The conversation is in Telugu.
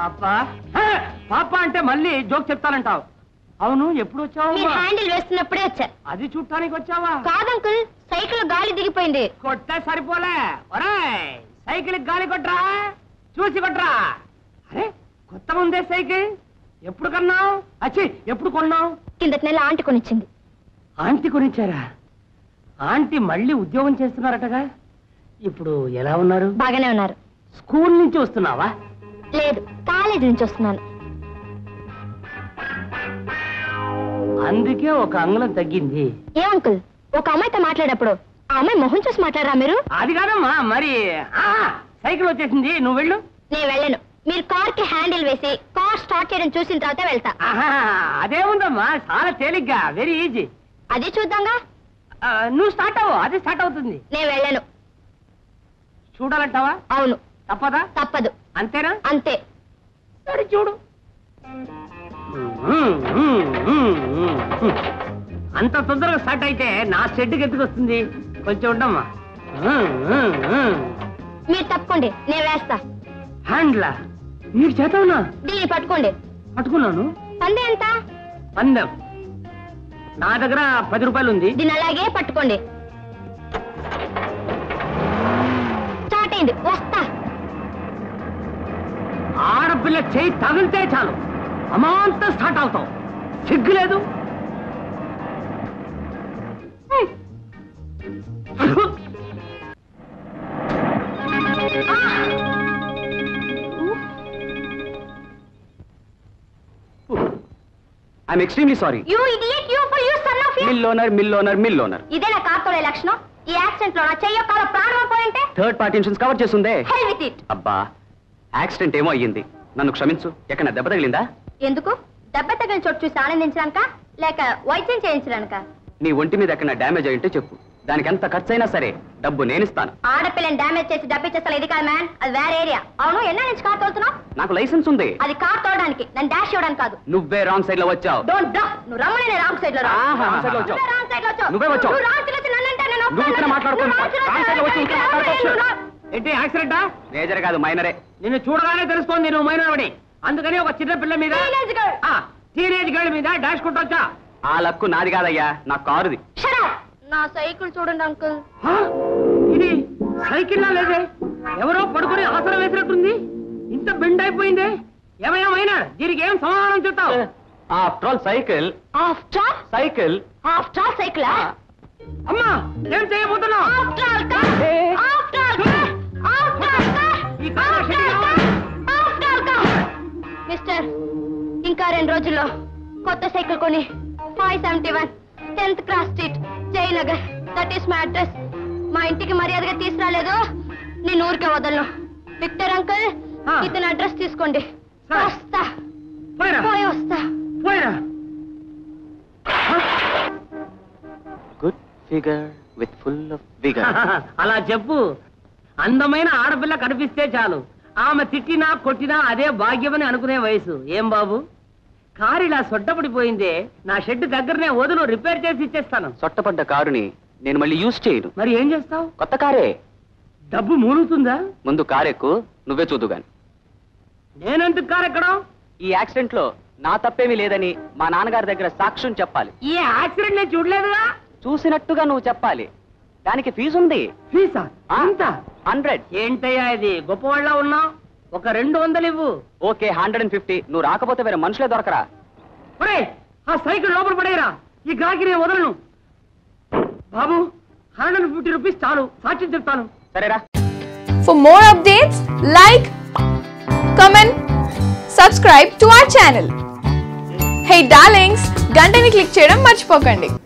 పాప హే, పాప అంటే మళ్ళీ జోక్ చెప్తానంటావు అవును ఎప్పుడు వచ్చావు మీరు హ్యాండిల్ వేస్తున్నప్పుడే వచ్చా అది చూడటానికి వచ్చావా కాదు అంకుల్ సైకిల్ గాలి దిగిపోయింది కొట్టే సరిపోలే ఒరేయ్ సైకిల్ గాలి కొట్రా చూసి కొట్రా అరే కొత్త ఉందే సైకిల్ ఎప్పుడు కొన్నావు అచ్చి ఎప్పుడు కొన్నావు కిందటి నెల ఆంటీ కొనిచ్చింది ఆంటీ కొనిచ్చారా ఆంటీ మళ్ళీ ఉద్యోగం చేస్తున్నారటగా ఇప్పుడు ఎలా ఉన్నారు బాగానే ఉన్నారు స్కూల్ నుంచి వస్తున్నావా లేదు కాలేజీ నుంచి వస్తున్నాను అందుకే ఒక అంగుళం తగ్గింది ఏ అంకుల్ ఒక అమ్మాయితో మాట్లాడేటప్పుడు ఆ అమ్మాయి మొహం చూసి మాట్లాడరా మీరు అది కాదమ్మా మరి ఆ, సైకిల్ వచ్చేసింది నువ్వు వెళ్ళు నేను వెళ్ళను మీరు కార్ కి హ్యాండిల్ వేసి కార్ స్టార్ట్ చేయడం చూసిన తర్వాత వెళ్తా ఆహా, అదేముందమ్మా చాలా తేలిగ్గా వెరీ ఈజీ అది చూద్దాంగా నువ్వు స్టార్ట్ అవ్వు అది స్టార్ట్ అవుతుంది నేను వెళ్ళను చూడాలంటావా అవును తప్పదా తప్పదు అంతేనా అంతే సరే చూడు అంత తొందరగా స్టార్ట్ అయితే నా షెడ్కి ఎందుకు వస్తుంది కొంచెం ఉండమ్మా మీరు తప్పుకోండి నేను వేస్తా హ్యాండ్లా నీకు చేత ఉన్నా దీన్ని పట్టుకోండి పట్టుకున్నాను పందే ఎంత పందెం నా దగ్గర పది రూపాయలు ఉంది దీన్ని అలాగే పట్టుకోండి స్టార్ట్ అయింది వస్తా ఆడపిల్ల చేయి తగిలితే చాలు అమాంతం స్టార్ట్ అవుతావు సిగ్గు లేదు I'm extremely sorry you idiot you fool you son of you mill owner mill owner mill owner ఇదే నా కార్ తోడే లక్షణం ఈ యాక్సిడెంట్ లో నా చెయ్యో కాలో ప్రాణం పోయింటే థర్డ్ పార్టీ ఇన్సూరెన్స్ కవర్ చేస్తుందే హెల్ విత్ ఇట్ అబ్బా యాక్సిడెంట్ ఏమో అయ్యింది నన్ను క్షమించు ఎక్కడ దెబ్బ తగిలిందా ఎందుకు దెబ్బ తగిలిన చోటు చూసి ఆనందించడానిక లేక వైద్యం చేయించడానిక నీ ఒంటి మీద ఎక్కడ డ్యామేజ్ అయ్యింటే చెప్పు దానికి ఎంత ఖర్చు అయినా సరే డబ్బు నేనిస్తాను ఆడపిల్లని డ్యామేజ్ చేసి డబ్బిచ్చేస్తా ఇది కాదు మ్యాన్ అది వేరే ఏరియా అవును ఎన్న నుంచి కార్ తోలుతున్నావు నాకు లైసెన్స్ ఉంది అది కార్ తోడడానికి నన్ను డాష్ ఇవ్వడానికి కాదు నువ్వే రాంగ్ సైడ్ లో వచ్చావు డోంట్ డ్రా నువ్వు రమ్మని నేను రాంగ్ సైడ్ లో రా ఆహా, wrong side లో వచ్చావు. నువ్వే wrong side లో వచ్చావు. నువ్వే వచ్చావు. నువ్వు wrong side లో వచ్చి నన్నంటే నేను నువ్వు ఇక్కడ ఒప్పుకోను. మాట్లాడుకో. నువ్వు wrong side లో wrong side లో వచ్చి ఇక్కడ వచ్చావు. మాట్లాడుకోవచ్చు. నువ్వు wrong- ఏంటి యాక్సిడెంటా మేజర్ కాదు మైనరే నిన్ను చూడగానే తెలుస్తోంది నువ్వు మైనవని అందుకని ఒక చిన్న పిల్ల మీద Teenage girl. టీనేజ్ గర్ల్ మీద డాష్ కొట్టొచ్చా ఆ లక్కు నాది కాదయ్యా నా కారుది Shut up. నా సైకిల్ చూడండి అంకుల్ ఆ, ఇది సైకిల్ లా లేదే ఎవరో పడుకొని ఆసనం వేసినట్టుంది ఇంత బెండ్ అయిపోయిందే ఏమయ్యామైనా దీనికి ఏం సమాధానం చెప్తావు after all cycle after all cycle after all cycle అమ్మా ఏం చేయబోతున్నావు after all car after all car after all car ఈ car after all car after all car mister ఇంకా రెండు రోజుల్లో కొత్త సైకిల్ కొని five seventy one tenth cross street Jayanagar that is my address మా ఇంటికి మర్యాదగా తీసుకురాలేదు నేను ఊరికే వదలను విక్టర్ అంకుల్ ఆ. ఇతని అడ్రస్ తీసుకోండి సరే. వస్తా పోయిరా పోయి వస్తా పోయిరా good figure with full of vigour అలా చెప్పు అందమైన ఆడపిల్ల కనిపిస్తే చాలు ఆమె తిట్టినా కొట్టినా అదే భాగ్యమని అనుకునే వయసు ఏం బాబు కారు ఇలా సొట్టపడిపోయిందే నా షెడ్ దగ్గరనే వదులు రిపేర్ చేసి ఇచ్చేస్తాను సొట్టపడ్డ కారుని నేను మళ్ళీ యూజ్ చేయను మరి ఏం చేస్తావు కొత్త కారే డబ్బు మూలుగుతుందా ముందు కారెక్కు నువ్వే చూదు గాని నేనెందుకు కారు ఎక్కడం ఈ యాక్సిడెంట్ లో నా తప్పేమీ లేదని మా నాన్నగారి దగ్గర సాక్ష్యం చెప్పాలి ఈ యాక్సిడెంట్ నేను చూడలేదుగా చూసినట్టుగా నువ్వు చెప్పాలి దానికి ఫీజు ఉంది ఫీసా ఎంత హండ్రెడ్ ఏంటయ్యా ఇది గొప్పవాళ్ళ ఉన్నావు ఒక రెండు వందలు ఇవ్వు ఓకే హండ్రెడ్ అండ్ ఫిఫ్టీ నువ్వు రాకపోతే వేరే మనుషులే దొరకరా ఒరేయ్, ఆ సైకిల్ లోపల పడేరా ఈ గాకి నేను వదలను బాబు హండ్రెడ్ ఫిఫ్టీ రూపీస్ చాలు సాక్ష్యం చెప్తాను సరేరా For more updates, like, comment, subscribe to our channel. Hey darlings, గంటని click చేయడం మర్చిపోకండి